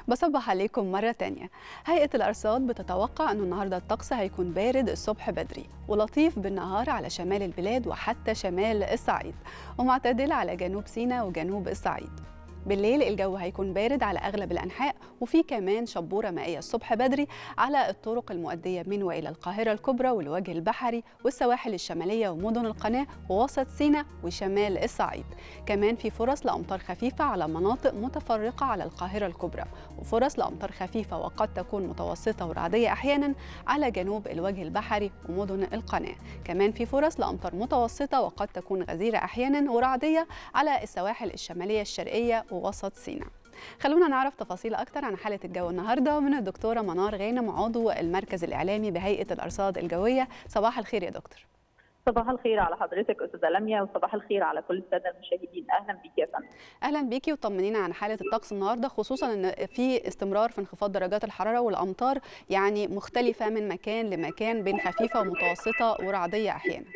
بصبح عليكم مرة تانية هيئة الأرصاد بتتوقع أنه النهاردة الطقس هيكون بارد الصبح بدري ولطيف بالنهار على شمال البلاد وحتى شمال الصعيد ومعتدل على جنوب سيناء وجنوب الصعيد بالليل الجو هيكون بارد على اغلب الانحاء وفي كمان شبوره مائيه الصبح بدري على الطرق المؤديه من والى القاهره الكبرى والوجه البحري والسواحل الشماليه ومدن القناه ووسط سيناء وشمال الصعيد كمان في فرص لامطار خفيفه على مناطق متفرقه على القاهره الكبرى وفرص لامطار خفيفه وقد تكون متوسطه ورعديه احيانا على جنوب الوجه البحري ومدن القناه كمان في فرص لامطار متوسطه وقد تكون غزيره احيانا ورعديه على السواحل الشماليه الشرقيه ووسط سيناء خلونا نعرف تفاصيل أكتر عن حالة الجو النهاردة من الدكتورة منار غانم عضو المركز الإعلامي بهيئة الأرصاد الجوية صباح الخير يا دكتور صباح الخير على حضرتك استاذه لميا وصباح الخير على كل الساده المشاهدين اهلا بيكي يا فندم اهلا بيكي وطمنينا عن حاله الطقس النهارده خصوصا ان في استمرار في انخفاض درجات الحراره والامطار يعني مختلفه من مكان لمكان بين خفيفه ومتوسطه ورعديه احيانا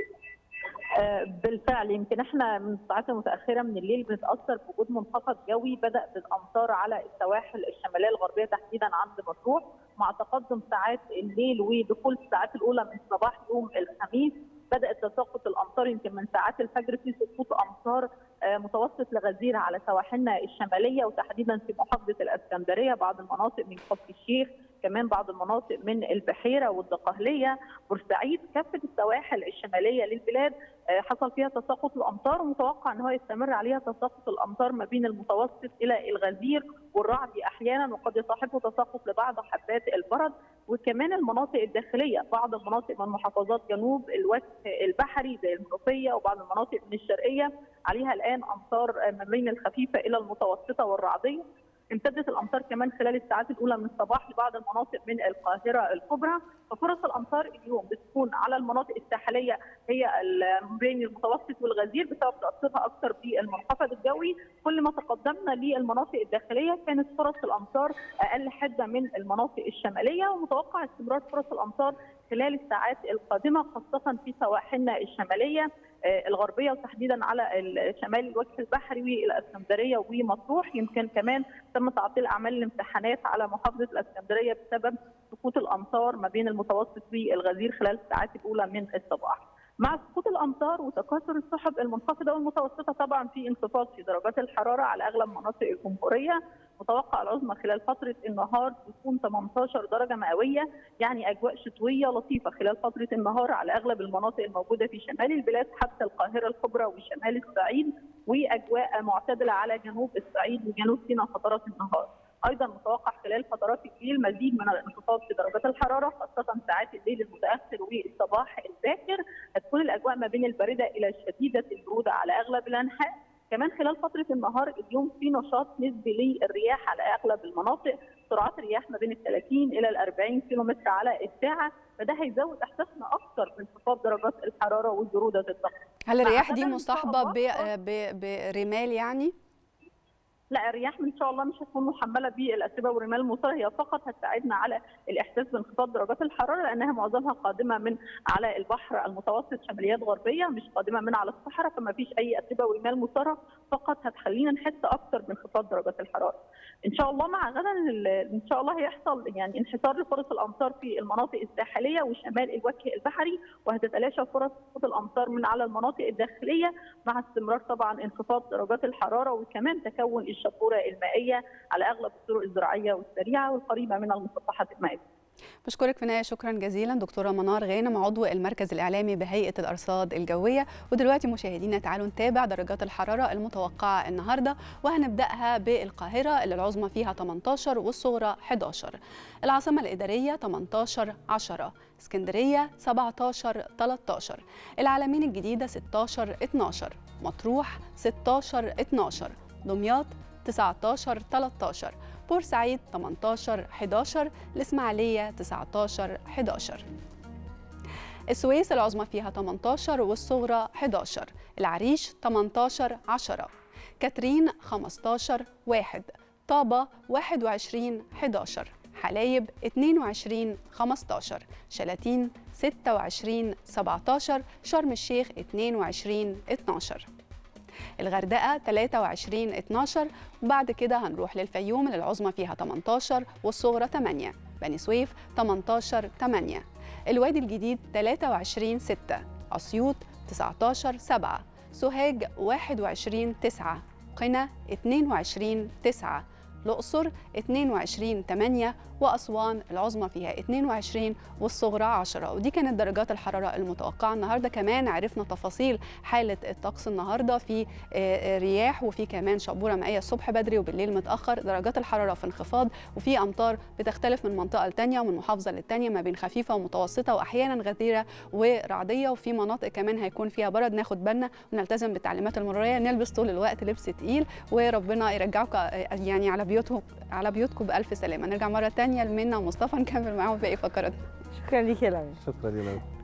بالفعل يمكن احنا من الساعات المتاخره من الليل بنتاثر بوجود منخفض جوي بدا بالامطار على السواحل الشماليه الغربيه تحديدا عند مطروح مع تقدم ساعات الليل ودخول الساعات الاولى من صباح يوم الخميس بدات تساقط الامطار يمكن من ساعات الفجر في سقوط امطار متوسط لغزير على سواحلنا الشماليه وتحديدا في محافظه الاسكندريه بعض المناطق من كفر الشيخ كمان بعض المناطق من البحيره والدقهليه بورسعيد كافه السواحل الشماليه للبلاد حصل فيها تساقط الامطار ومتوقع ان هو يستمر عليها تساقط الامطار ما بين المتوسط الى الغزير والرعد احيانا وقد يصاحبه تساقط لبعض حبات البرد وكمان المناطق الداخليه بعض المناطق من محافظات جنوب الوجه البحري زي المنوفيه وبعض المناطق من الشرقيه عليها الان امطار ما بين الخفيفه الى المتوسطه والرعديه امتدت الامطار كمان خلال الساعات الاولى من الصباح لبعض المناطق من القاهره الكبرى ففرص الامطار اليوم بتكون على المناطق الساحليه هي بين المتوسط والغزير بسبب تاثرها اكثر بالمنخفض الجوي كل ما تقدمنا للمناطق الداخليه كانت فرص الامطار اقل حده من المناطق الشماليه ومتوقع استمرار فرص الامطار خلال الساعات القادمه خاصه في سواحلنا الشماليه الغربيه وتحديدا على شمال الوجه البحري والاسكندريه ومطروح يمكن كمان تم تعطيل اعمال الامتحانات على محافظه الاسكندريه بسبب سقوط الامطار ما بين المتوسط والغزير خلال الساعات الاولى من الصباح. مع سقوط الامطار وتكاثر السحب المنخفضه والمتوسطه طبعا في انخفاض في درجات الحراره على اغلب مناطق الجمهوريه متوقع العظمى خلال فتره النهار تكون 18 درجه مئويه يعني اجواء شتويه لطيفه خلال فتره النهار على اغلب المناطق الموجوده في شمال البلاد حتى القاهره الكبرى وشمال الصعيد واجواء معتدله على جنوب الصعيد وجنوب سيناء فترات النهار. ايضا متوقع خلال فترات الليل مزيد من الانخفاض في درجات الحراره خاصه ساعات الليل المتاخر والصباح الباكر هتكون الاجواء ما بين البارده الى شديده البروده على اغلب الانحاء كمان خلال فتره النهار اليوم في نشاط نسبي للرياح على اغلب المناطق سرعات الرياح ما بين ال 30 الى ال 40 كيلو متر على الساعه فده هيزود احساسنا اكثر بانخفاض درجات الحراره وبروده الطقس هل الرياح دي مصاحبه برمال يعني؟ لا الرياح ان شاء الله مش هتكون محمله بالاتربه والرمال المثاره هي فقط هتساعدنا على الاحساس بانخفاض درجات الحراره لانها معظمها قادمه من على البحر المتوسط شماليات غربيه مش قادمه من على الصحراء فما فيش اي اتربه ورمال مثاره فقط هتخلينا نحس اكثر بانخفاض درجات الحراره. ان شاء الله مع غدا ان شاء الله هيحصل يعني انحسار لفرص الامطار في المناطق الساحليه وشمال الوجه البحري وهتتلاشى فرص سقوط الامطار من على المناطق الداخليه مع استمرار طبعا انخفاض درجات الحراره وكمان تكون الشبوره المائيه على اغلب الطرق الزراعيه والسريعه والقريبه من المسطحات المائيه. بشكرك في النهايه شكرا جزيلا دكتوره منار غانم عضو المركز الاعلامي بهيئه الارصاد الجويه ودلوقتي مشاهدينا تعالوا نتابع درجات الحراره المتوقعه النهارده وهنبداها بالقاهره اللي العظمى فيها 18 والصغرى 11 العاصمه الاداريه 18 10 اسكندريه 17 13 العلمين الجديده 16 12 مطروح 16 12 دمياط 19 13 بورسعيد 18 11 الإسماعيلية 19 11 السويس العظمى فيها 18 والصغرى 11 العريش 18 10 كاترين 15 1 طابة 21 11 حلايب 22 15 شلاتين 26 17 شرم الشيخ 22 12 الغردقة 23 12 وبعد كده هنروح للفيوم اللي العظمى فيها 18 والصغرى 8 بني سويف 18 8 الوادي الجديد 23 6 أسيوط 19 7 سوهاج 21 9 قنا 22 9 الأقصر 22 8 وأسوان العظمى فيها 22 والصغرى 10 ودي كانت درجات الحرارة المتوقعة النهاردة كمان عرفنا تفاصيل حالة الطقس النهاردة في رياح وفي كمان شبورة مائية الصبح بدري وبالليل متأخر درجات الحرارة في انخفاض وفي أمطار بتختلف من منطقة لتانية ومن محافظة للتانية ما بين خفيفة ومتوسطة وأحيانا غزيرة ورعدية وفي مناطق كمان هيكون فيها برد ناخد بالنا ونلتزم بالتعليمات المرورية نلبس طول الوقت لبس تقيل وربنا يرجعكم يعني على بيوتهم على بيوتكم بألف سلامة نرجع مرة تانية لمنى ومصطفى نكمل معاهم باقي فقراتنا شكرا ليك يا لمي شكرا يا لمي